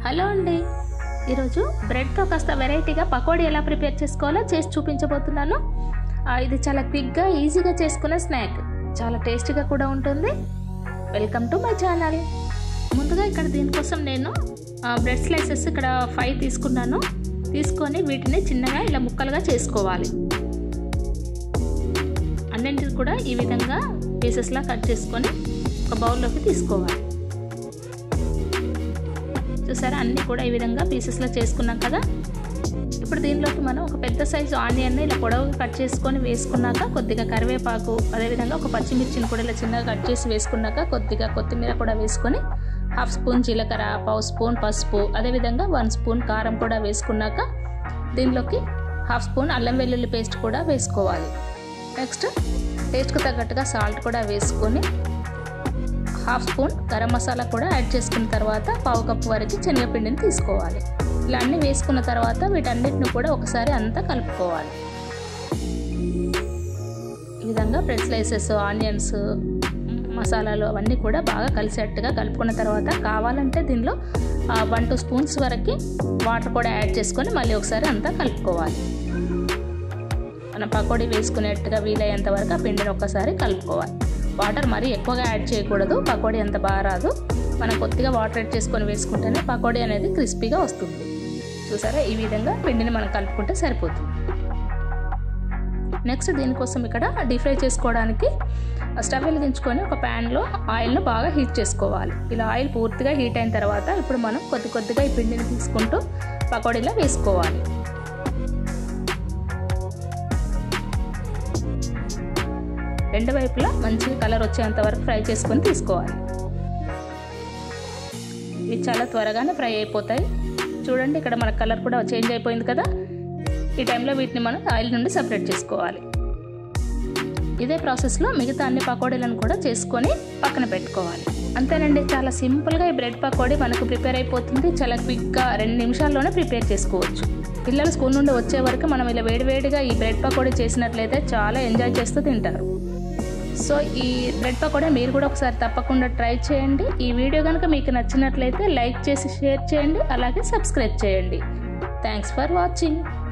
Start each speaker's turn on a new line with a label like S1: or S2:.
S1: hello అండి ఈరోజు బ్రెడ్తో కాస్త వెరైటీగా పకోడీ ఎలా ప్రిపేర్ చేసుకోవాలో చేసి చూపించబోతున్నాను ఆ, ఇది చాలా క్విక్గా ఈజీగా చేసుకునే స్నాక్ చాలా టేస్టీగా కూడా ఉంటుంది వెల్కమ్ టు మై ఛానల్ ముందుగా ఇక్కడ దీనికోసం నేను ఆ, బ్రెడ్ స్లైసెస్ ఇక్కడ ఫైవ్ తీసుకున్నాను తీసుకొని వీటిని చిన్నగా ఇలా ముక్కలుగా చేసుకోవాలి అన్నింటిని కూడా ఈ విధంగా పీసెస్లా కట్ చేసుకొని ఒక బౌల్లోకి తీసుకోవాలి చూసారా అన్నీ కూడా ఈ విధంగా పీసెస్లో చేసుకున్నాం కదా ఇప్పుడు దీనిలోకి మనం ఒక పెద్ద సైజు ఆనియన్ ఇలా పొడవుగా కట్ చేసుకొని వేసుకున్నాక కొద్దిగా కరివేపాకు అదేవిధంగా ఒక పచ్చిమిర్చిని కూడా ఇలా చిన్నగా కట్ చేసి వేసుకున్నాక కొద్దిగా కొత్తిమీర కూడా వేసుకొని హాఫ్ స్పూన్ జీలకర్ర పావు స్పూన్ పసుపు అదేవిధంగా వన్ స్పూన్ కారం కూడా వేసుకున్నాక దీనిలోకి హాఫ్ స్పూన్ అల్లం వెల్లుల్లి పేస్ట్ కూడా వేసుకోవాలి నెక్స్ట్ టేస్ట్కు తగ్గట్టుగా సాల్ట్ కూడా వేసుకొని హాఫ్ స్పూన్ గరం మసాలా కూడా యాడ్ చేసుకున్న తర్వాత పావు కప్పు వరకు శనగపిండిని తీసుకోవాలి ఇలా అన్నీ వేసుకున్న తర్వాత వీటన్నిటిని కూడా ఒకసారి అంతా కలుపుకోవాలి ఈ విధంగా బ్రెడ్ స్లైసెస్ ఆనియన్స్ మసాలాలు అవన్నీ కూడా బాగా కలిసేట్టుగా కలుపుకున్న తర్వాత కావాలంటే దీనిలో వన్ టూ స్పూన్స్ వరకు వాటర్ కూడా యాడ్ చేసుకొని మళ్ళీ ఒకసారి అంతా కలుపుకోవాలి మనం పకోడీ వేసుకునేట్టుగా వీలయ్యేంత వరకు ఆ పిండిని ఒక్కసారి కలుపుకోవాలి వాటర్ మరీ ఎక్కువగా యాడ్ చేయకూడదు పకోడీ అంత బాగా రాదు మనం కొద్దిగా వాటర్ యాడ్ చేసుకొని వేసుకుంటేనే పకోడీ అనేది క్రిస్పీగా వస్తుంది చూసారా ఈ విధంగా పిండిని మనం కలుపుకుంటే సరిపోతుంది నెక్స్ట్ దీనికోసం ఇక్కడ డీప్ ఫ్రై చేసుకోవడానికి స్టవ్ వెలిగించుకొని ఒక ప్యాన్లో ఆయిల్ను బాగా హీట్ చేసుకోవాలి ఇలా ఆయిల్ పూర్తిగా హీట్ అయిన తర్వాత ఇప్పుడు మనం కొద్ది కొద్దిగా ఈ పిండిని తీసుకుంటూ పకోడీలో వేసుకోవాలి రెండు వైపులా మంచిగా కలర్ వచ్చేంత వరకు ఫ్రై చేసుకొని తీసుకోవాలి ఇవి చాలా త్వరగానే ఫ్రై అయిపోతాయి చూడండి ఇక్కడ మన కలర్ కూడా చేంజ్ అయిపోయింది కదా ఈ టైంలో వీటిని మనం ఆయిల్ నుండి సపరేట్ చేసుకోవాలి ఇదే ప్రాసెస్లో మిగతా అన్ని పకోడీలను కూడా చేసుకొని పక్కన పెట్టుకోవాలి అంతేనండి చాలా సింపుల్గా ఈ బ్రెడ్ పకోడీ మనకు ప్రిపేర్ అయిపోతుంది చాలా క్విక్గా రెండు నిమిషాల్లోనే ప్రిపేర్ చేసుకోవచ్చు పిల్లలు స్కూల్ నుండి వచ్చే వరకు మనం ఇలా వేడివేడిగా ఈ బ్రెడ్ పకోడీ చేసినట్లయితే చాలా ఎంజాయ్ చేస్తూ తింటారు సో ఈ బ్రెడ్ పకోడీ మీరు కూడా ఒకసారి తప్పకుండా ట్రై చేయండి ఈ వీడియో కనుక మీకు నచ్చినట్లయితే లైక్ చేసి షేర్ చేయండి అలాగే సబ్స్క్రైబ్ చేయండి థ్యాంక్స్ ఫర్ వాచింగ్